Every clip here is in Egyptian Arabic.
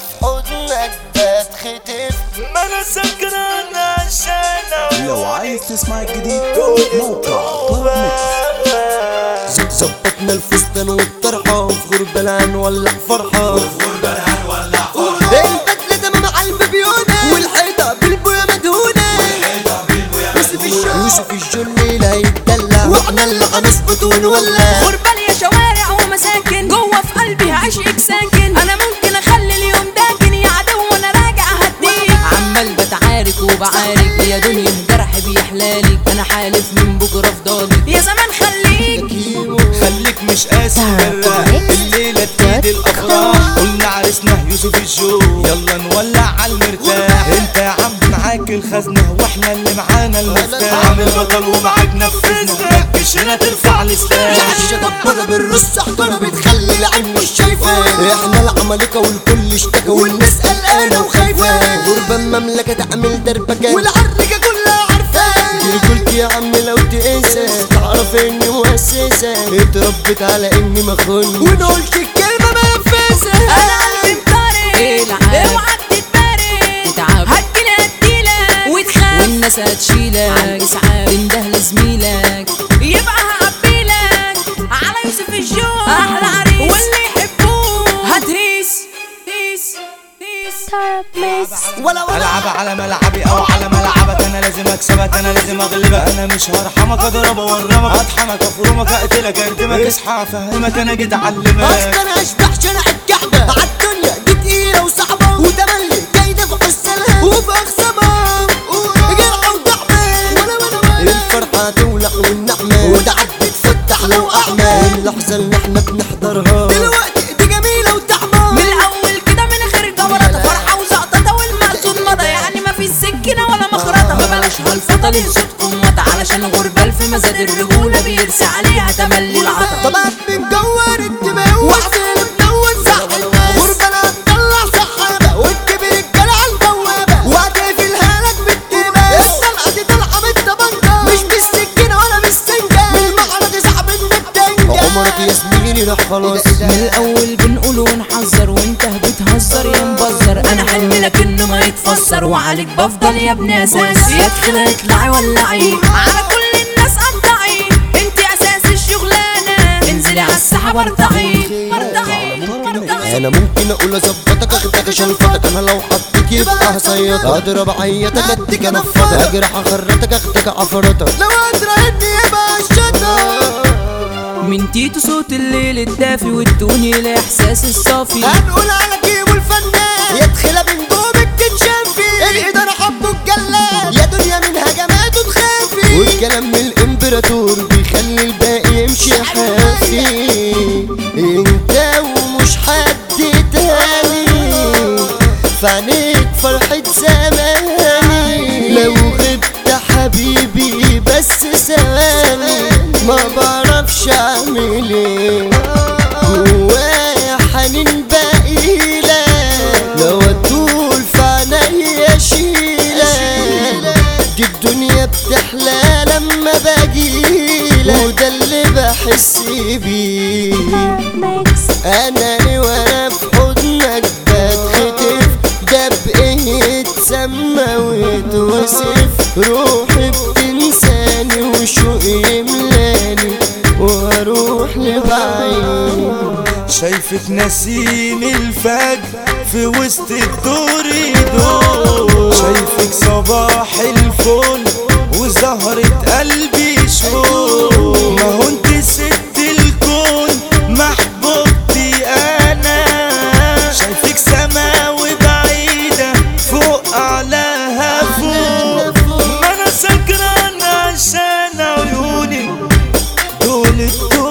في حضنك بتخطف ما انا سكران عشان لو عايز تسمع الجديد موقع طرب ميكس ظبطنا الفستان والطرحة في غربة لا نولع فرحة البدلة تمام على البيبيونة والحيطة بالبوية مدهونة يوسف الجن يوسف الجن اللي هيتدلع واحنا اللي هنظبط ونولع غربة يا شوارع ومساكن جوه في قلبي هعيشك ساكن انا ممكن اخلي اليوم داكن يا عدو وانا راجع هديك عمال بتعارك وبعارك يا دنيا جرح بيحلالك انا حالف من بكره فضالك يا زمان خليك خليك مش قاسي برا الليلة تزيد الأفراح قلنا عرسنا يوسف الجو يلا نولع على المرتاح انت يا عم معاك الخزنة واحنا اللي معانا المفتاح عامل بطل ومعاك نفذنا مش هنا ترفع السلاح العشة دبرة بالرص احضرة بتخلي العين مش شايفة احنا العمالقة والكل اشتكى والناس قلقانة وخايفة غربة المملكة تعمل دربكة والعركة كلها عارفة قلت يا عم لو تقيسة تعرف اني مؤسسة اتربت على اني مخون ونقولش الكلمة منفذة انا قلبي إيه مطارق العاب؟ اوعى تتبارك تتعب. هتجيلي هديلك وتخاف والناس هتشيلك اسعاف تنده لزميلك يبقى هقبلك على يوسف الجو احلى عريس واللي يحبوه هتهيس هيس هيس ولا ولا العب على ملعبي او على ملعبك انا لازم اكسبك انا لازم اغلبك انا مش هرحمك اضرب اورمك اطحنك افرمك اقتلك اردمك اصحى افهمك انا جيت اعلمك اصلا اشبح شارع الكعبة عالدنيا دي تقيلة وصعبة وتملي جايدة في حسنها وفي اخصامها جرعة وتعبة ولا ولا ولا الفرحة تولع والنعمة وتعب بتفتح لو اعمى اللحظة اللي احنا بنحضرها دلوقتي دي جميلة وتعبة من الاول كده من غير جمرة فرحة وزقطة والمقصود مضى يعني ما في سكينة ولا مخرطة فبلاش هالفطة لصوتكم وطى علشان غربال في مزاد الرجولة بيرسى عليها تملي العطا طبعا بنجور الدماغ وعسل بنون سحبة غربة هتطلع سحابة وتجيب الرجالة على البوابة وهتقفلها لك بالدماغ الطلقة دي طالعة بالطبنجة مش بالسكينة ولا بالسنجة بالمعرض سحب بالدنجة عمرك يا زميلي راح خلاص من الاول بنقول ونحذر وانت بتهزر يا مبزر انا حلمي لك انه ما يتفسر وعليك بفضل يا ابن اساس يا تخلع اطلعي ولعي على كل الناس قطعي انت اساس الشغلانة انزلي على السحاب وارتعي ارتعي ارتعي انا ممكن اقول اظبطك اخدك اشلفطك انا لو حطيت يبقى هصيطك اضرب عيتك اديك انفضك اجرح اخرتك اخدك عفرتك لو ادرى يبقى الشطر من تيتو صوت الليل الدافي والدنيا الاحساس الصافي هنقول على كيمو الفنان يدخل من جوبك تتشافي الإدارة حبه الجلاد يا دنيا من هجماته تخافي والكلام من الإمبراطور بيخلي الباقي يمشي حافي انت ومش حد تاني فعنيك فرحة زماني لو غبت حبيبي بس ثواني ما بعرفش اعمل ايه جوايا حنين بقيلة لو اطول في عينيا شيلة دي الدنيا بتحلى لما بجيلة وده اللي بحس بيه انا ليه وانا في حضنك بتخطف ده بايه اتسمى ويتوصف روحي بتنساني وشوقي يملاني واروح لبعيد شايفك نسيم الفجر في وسط الكوريدور شايفك صباح الفل وزهرة قلبي شوق ما هو انت ست الكون محبوبتي انا شايفك سما وبعيدة فوق اعلاها فوق ما انا سكران عشان عيونك دول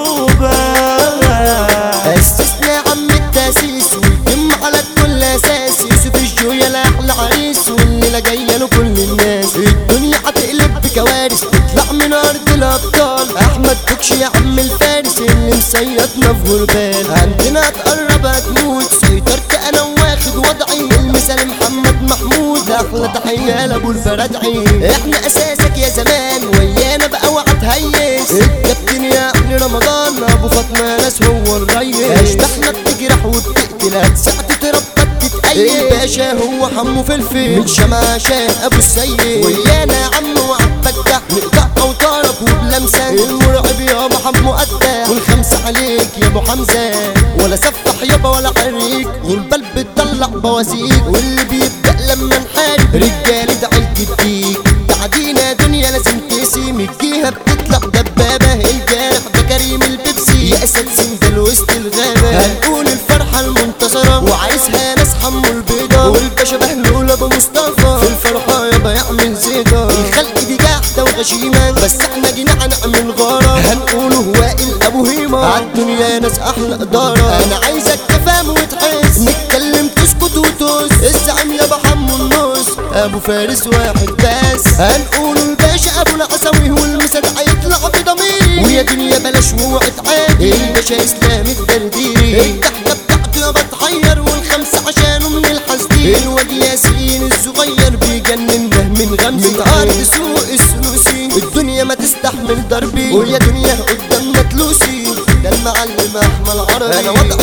التوبة استثنى عم التاسيس ويتم على كل اساس يوسف الجوية لاحلى عريس والليلة جاية له كل الناس الدنيا هتقلب بكوارث تطلع من ارض الابطال احمد كوكش يا عم الفارس اللي مسيطنا في غربال عندنا هتقرب هتموت سيطرت انا واخد وضعي المثال محمد محمود احلى تحية لابو البرادعي احنا اساسك يا زمان ويانا بقى وهتهيس الكابتن يا ابن رمضان ابو فاطمه ناس هو الريس اشبحنا بتجرح وبتقتل هتساعد تربى تتقل سيد الباشا هو حمو فلفل من شمع شاه ابو السيد ويانا يا عم وعبك نقطع اوتارك وبلمسه المرعب يابا حمو قدك والخمسه عليك يا ابو حمزه ولا سفح يابا ولا حريك والبلب بتطلع بواسيك واللي بيبدا لما نحارب رجاله ده عيل جديك تعدينا دنيا لازم تقسم الجهه بتطلع دبابه الجارح ده كريم البيبسي يا اسد سندل وسط الغابه هنقول الفرحه المنتصره وعايزها ناس حمو البيضه والباشا بهلول ابو مصطفى في الفرحه يابا يعمل زيطه الخلق دي جاحده وغشيمه بس احنا جينا هنعمل غاره هنقوله وائل ابو هيمه عالدنيا ناس احلى اداره انا عايزك تفهم وتحس نتكلم تسكت وتوس الزعيم يابا حمو النص ابو فارس واحد بس هنقوله الباشا ابو العسوي والمسد هيطلع بضميري ويا دنيا بلاش ووعد عادي الباشا اسلام الدرديري الضحكه بتاعته يابا تحير والخمسه عشانه من الحسدين الواد ياسين الصغير بيجننا من غمز من ارض سوق السلوسي الدنيا ما تستحمل ضربي ويا دنيا قدامنا تلوسي ده المعلم احمد عربي انا وضع